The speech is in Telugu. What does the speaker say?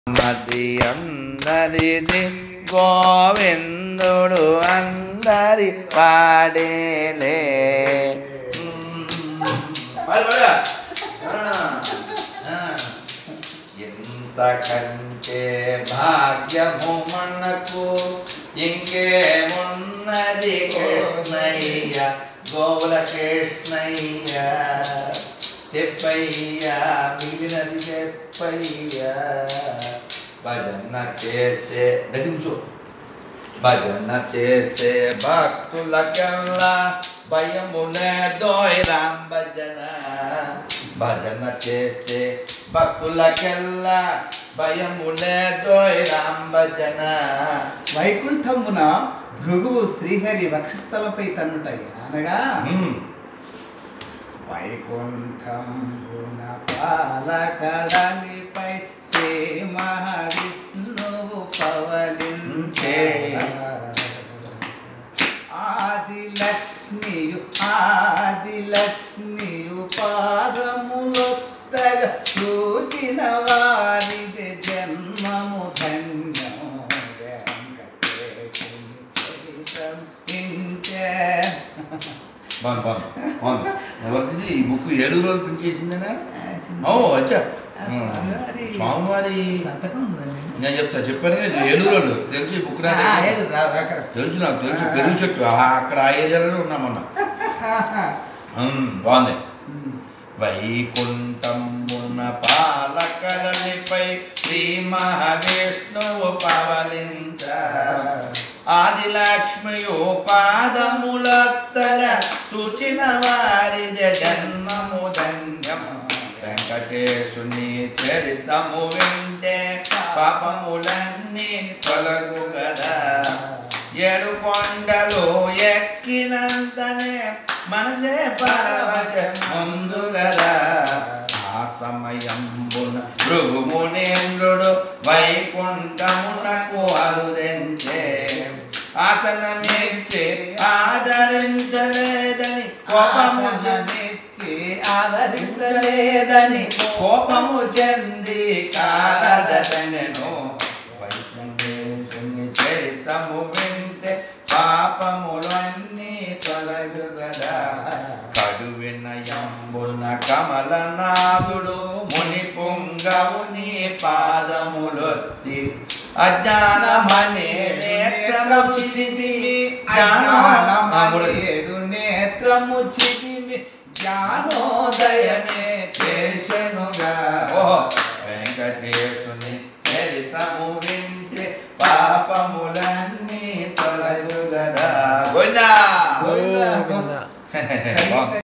మతి అందరిది గోవిందుడు అందరి పాడేలే ఎంత కంటే భాగ్యము మనకు ఇంకేమున్నది కృష్ణయ్య గోవుల కృష్ణయ్య చెప్పయ్యా మిగిలినది చెప్పయ్యా భజన చేసే దగ్గర కూర్చో భజన చేసే భక్తులకల్లా భయములే దోయరాం భజన భజన చేసే భక్తులకెల్లా భయములే దోయరాం భజన వైకుంఠమున భృగువు శ్రీహరి వక్షస్థలపై తన్నుటాయి అనగా హ్మ్. వైకుంఠంబున పాలకడలిపై శ్రీ మహావిష్ణువు పవలించే ఆది లక్ష్మియు ఆది లక్ష్మియు పాదములొత్తగ చూచిన వారిది జన్మము ధన్యము వెంకటేశుని చరితం ఇంచే. బాగుంది బాగుంది బాగుంది ఎవరిది ఈ బుక్ ఏడు రోజులు ప్రింట్ చేసిందేనా ఆ, చిన్న- ఓ వచ్చా ఆ, స్వామివారి స్వామివారి సంతకం ఉందండి. నేను చెప్తా చెప్పాను కదా ఏడు రోజులు తెలిసి ఈ బుక్ ఆ, రాదు ఏది రా, రాకరా. తెలుసు నాకు తెలుసు పెరుగు చెట్టు ఆ, అక్కడ ఆ ఏరియాలో ఉన్నామన్నా ఉమ్, బాగుంది ఉమ్. వైకుంఠమున పాలకలనిపై శ్రీ మహావిష్ణువు పవలించ ఆది లక్ష్మియు పాదములత్తగ చూచిన వారి జన్మము ధన్యం వెంకటేశుని చరితము వింటే పాపములన్నీ తొలగు గదా ఏడు కొండలు ఎక్కినంతనే మనసే పరవశ ముందు గదా ఆ సమయంబున భృగుమునేంద్రుడు వైకుంఠమునకు అరుదెంచే ఆసనమిచ్చి ఆదరించలేదని కోపము చెంది ఆసనమెత్తి ఆదరించలేదని కోపము చెంది కాలదనెను వైకుంఠేశుని చరితము వింటే పాపములన్నీ తొలగు గదా కడువినయంబున కమలనాథుడు ముని పుంగవుని పాదములొత్తి అజ్ఞానమనే నేత్రము చిది జ్ఞానమనే ఏడు నేత్రము చిదిమి జ్ఞానోదయమే చేసెనుగా ఓ వెంకటేశుని చరితము వింటే పాపములన్నీ తొలగుగదా గోవిందా గోవిందా. బాగుంది.